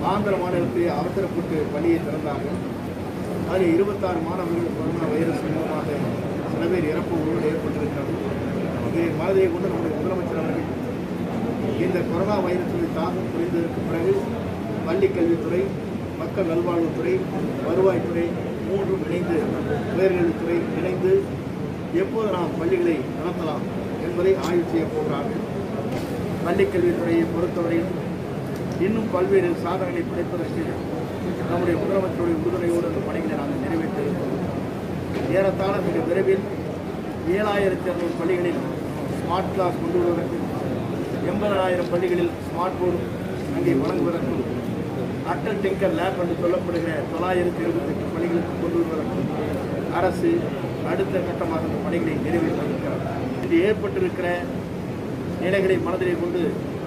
ஆந்திர மாநிலத்தில் அவசரப்பட்டு பள்ளியை திறந்தார்கள் அதில் இருபத்தாறு மாணவர்கள் கொரோனா வைரஸ் மூலமாக சில பேர் இறப்புகளோடு ஏற்பட்டிருக்கிறது இதை மாதிரியை கொண்டு நம்முடைய முதலமைச்சர் அவர்கள் இந்த கொரோனா வைரஸின் தாக்கம் புரிந்ததற்கு பிறகு பள்ளி கல்வித்துறை மக்கள் நல்வாழ்வுத்துறை வருவாய்த்துறை மூன்றும் இணைந்து உயர்கல்வித்துறை இணைந்து எப்போது நாம் பள்ளிகளை நடத்தலாம் என்பதை ஆய்வு செய்ய போகிறார்கள் பள்ளிக் கல்வித்துறையை பொறுத்தவரையில் இன்னும் பல்வேறு சாதனைகளை படைப்பதற்கு நம்முடைய முதலமைச்சருடைய உறுதுணையோடு அந்த பணிகளை நாங்கள் நிறைவேற்றியிருக்கிறோம் ஏறத்தாழ மிக விரைவில் ஏழாயிரத்தி அறுநூறு பள்ளிகளில் ஸ்மார்ட் கிளாஸ் கொண்டு வருவதற்கு எண்பதாயிரம் பள்ளிகளில் ஸ்மார்ட் போர்டு அங்கே வழங்குவதற்கும் அட்டல் டிங்கர் லேப் என்று சொல்லப்படுகிற தொள்ளாயிரத்தி இருபத்தெட்டு பள்ளிகளுக்கு கொண்டு வருவதற்கும் அரசு அடுத்த கட்டமாக அந்த பணிகளை நிறைவேற்றியிருக்கிறது இது ஏற்பட்டிருக்கிற நிலைகளை மனதிலே கொண்டு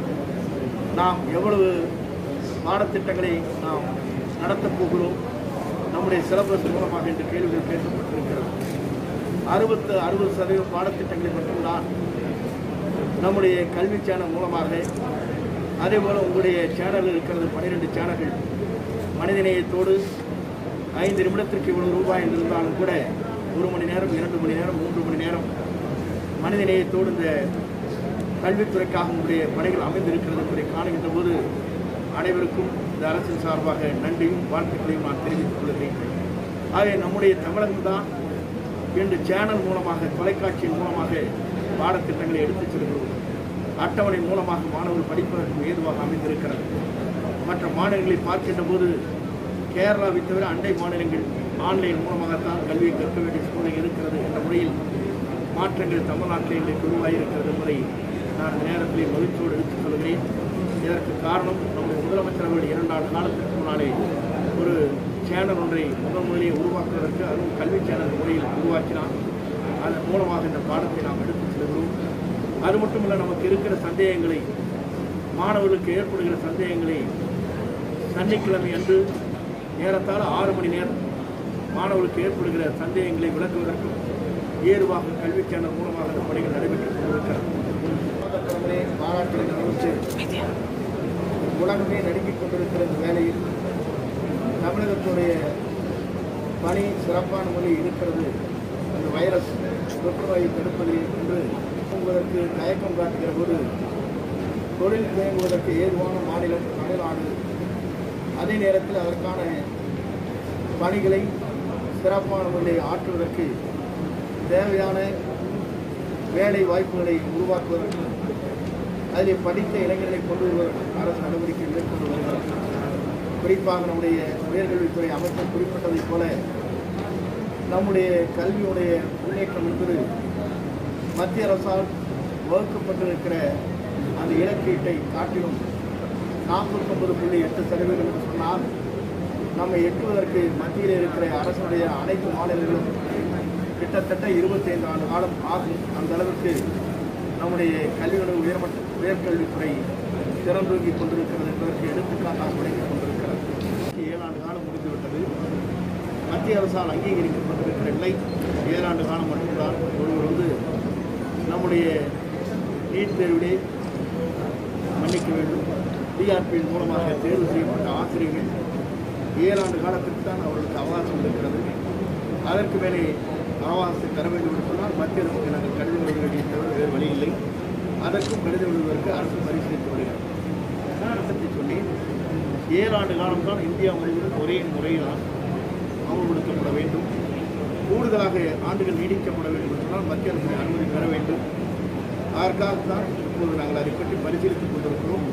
நாம் எவ்வளவு பாடத்திட்டங்களை நாம் நடத்தப் போகிறோம் நம்முடைய சிலபஸ் மூலமாக என்று கேள்விகள் கேட்கப்பட்டிருக்கிறது அறுபத்து அறுபது சதவீதம் பாடத்திட்டங்களை மட்டும்தான் நம்முடைய கல்வி சேனல் மூலமாக அதேபோல் உங்களுடைய சேனல் இருக்கிறது பன்னிரெண்டு சேனல்கள் மனிதநேயத்தோடு ஐந்து நிமிடத்திற்கு இவ்வளவு ரூபாய் என்று இருந்தாலும் கூட ஒரு மணி நேரம் இரண்டு மணி நேரம் மூன்று மணி நேரம் மனிதநேயத்தோடு இந்த கல்வித்துறைக்காக உங்களுடைய பணிகள் அமைந்திருக்கிறது என்பதை காணுகின்ற போது அனைவருக்கும் இந்த அரசின் சார்பாக நன்றியும் வாழ்த்துக்களையும் நான் தெரிவித்துக் கொள்கிறேன் ஆகவே நம்முடைய தமிழகம் தான் இன்று சேனல் மூலமாக தொலைக்காட்சியின் மூலமாக பாடத்திட்டங்களை எடுத்துச் செல்கிறோம் அட்டவணை மூலமாக மாணவர்கள் படிப்பதற்கு ஏதுவாக அமைந்திருக்கிறது மற்ற மாநிலங்களை பார்க்கின்ற போது கேரளாவை தவிர அண்டை மாநிலங்கள் ஆன்லைன் மூலமாகத்தான் கல்வியை கற்க வேண்டிய சூழ்நிலை இருக்கிறது என்ற முறையில் மாற்றங்கள் தமிழ்நாட்டில் இன்றைக்கு உருவாகியிருக்கிறது என்பதை நான் இந்த நேரத்தில் மகிழ்ச்சியோடு எடுத்துச் சொல்கிறேன் இதற்கு காரணம் நம்முடைய முதலமைச்சர் அவர்கள் இரண்டாண்டு காலத்திற்கு முன்னாலே ஒரு சேனல் ஒன்றை முதல் முதலிலே உருவாக்குவதற்கு அதுவும் கல்வி சேனல் முறையில் உருவாக்கினார் அதன் மூலமாக இந்த பாடத்தை நாம் எடுத்துச் செல்கிறோம் அது மட்டுமல்ல நமக்கு இருக்கிற சந்தேகங்களை மாணவர்களுக்கு ஏற்படுகிற சந்தேகங்களை சனிக்கிழமை அன்று ஏறத்தாழ ஆறு மணி நேரம் மாணவர்களுக்கு ஏற்படுகிற சந்தேகங்களை விளக்குவதற்கும் ஏதுவாக கல்வி சேனல் மூலமாக இந்த பணிகள் நடைபெற்றுக் கொண்டிருக்கிறது பிரதமரே பாராட்டுகளை அறிவித்து உலகமே நடுங்கிக் கொண்டிருக்கிற இந்த வேளையில் தமிழகத்துடைய பணி சிறப்பான முறையில் இருக்கிறது அந்த வைரஸ் தொற்றுநோயை தடுப்பதில் என்று தூங்குவதற்கு தயக்கம் காட்டுகிற போது தொழில் துவங்குவதற்கு ஏதுவான மாநிலம் தமிழ்நாடு அதே நேரத்தில் அதற்கான பணிகளை சிறப்பான முறையில் ஆற்றுவதற்கு தேவையான வேலை வாய்ப்புகளை உருவாக்குவதற்கு அதில் படித்த இளைஞர்களை கொண்டு வருவதற்கு அரசு நடவடிக்கை மேற்கொண்டு வருகிறது குறிப்பாக நம்முடைய உயர்கல்வித்துறை அமைச்சர் குறிப்பிட்டதைப் போல நம்முடைய கல்வியுடைய முன்னேற்றம் என்பது மத்திய அரசால் வகுக்கப்பட்டிருக்கிற அந்த இலக்கீட்டை காட்டிலும் நாற்பத்தொன்பது புள்ளி எட்டு சதவீதம் என்று சொன்னால் நம்மை எட்டுவதற்கு மத்தியில் இருக்கிற அரசுடைய அனைத்து மாநிலங்களும் கிட்டத்தட்ட இருபத்தைந்து ஆண்டு காலம் ஆகும் அந்த அளவுக்கு நம்முடைய கல்வியுடைய உயர்மட்ட உயர்கல்வித்துறை திறந்தூங்கி கொண்டிருக்கிறது என்பதற்கு எடுத்துக்காட்டாக விளங்கிக் கொண்டிருக்கிறது ஏழாண்டு காலம் முடிந்துவிட்டது மத்திய அரசால் அங்கீகரிக்கப்பட்டிருக்கிற நிலை ஏழாண்டு காலம் மட்டும்தான் ஒருவர் வந்து நம்முடைய நீட் தேர்விலே மன்னிக்க வேண்டும் டிஆர்பியின் மூலமாக தேர்வு செய்யப்பட்ட ஆசிரியர்கள் ஏழாண்டு காலத்திற்கு தான் அவர்களுக்கு அவகாசம் இருக்கிறது அதற்கு மேலே அவகாசத்தை தர வேண்டும் என்று சொன்னால் மத்திய அரசுக்கு நாங்கள் கடிதம் எழுத வேண்டிய தவிர வேறு வழி இல்லை அதற்கும் கடிதம் எழுதுவதற்கு அரசு பரிசீலித்து வருகிறது அரசத்தை சொல்லி ஏழாண்டு காலம்தான் இந்தியா முழுவதும் ஒரே முறையில்தான் அமல்படுத்தப்பட வேண்டும் கூடுதலாக ஆண்டுகள் நீடிக்கப்பட வேண்டும் என்று சொன்னால் மத்திய அரசின் அனுமதி பெற வேண்டும் அதற்காகத்தான் இப்போது நாங்கள் அதை பற்றி பரிசீலித்துக் கொண்டிருக்கிறோம்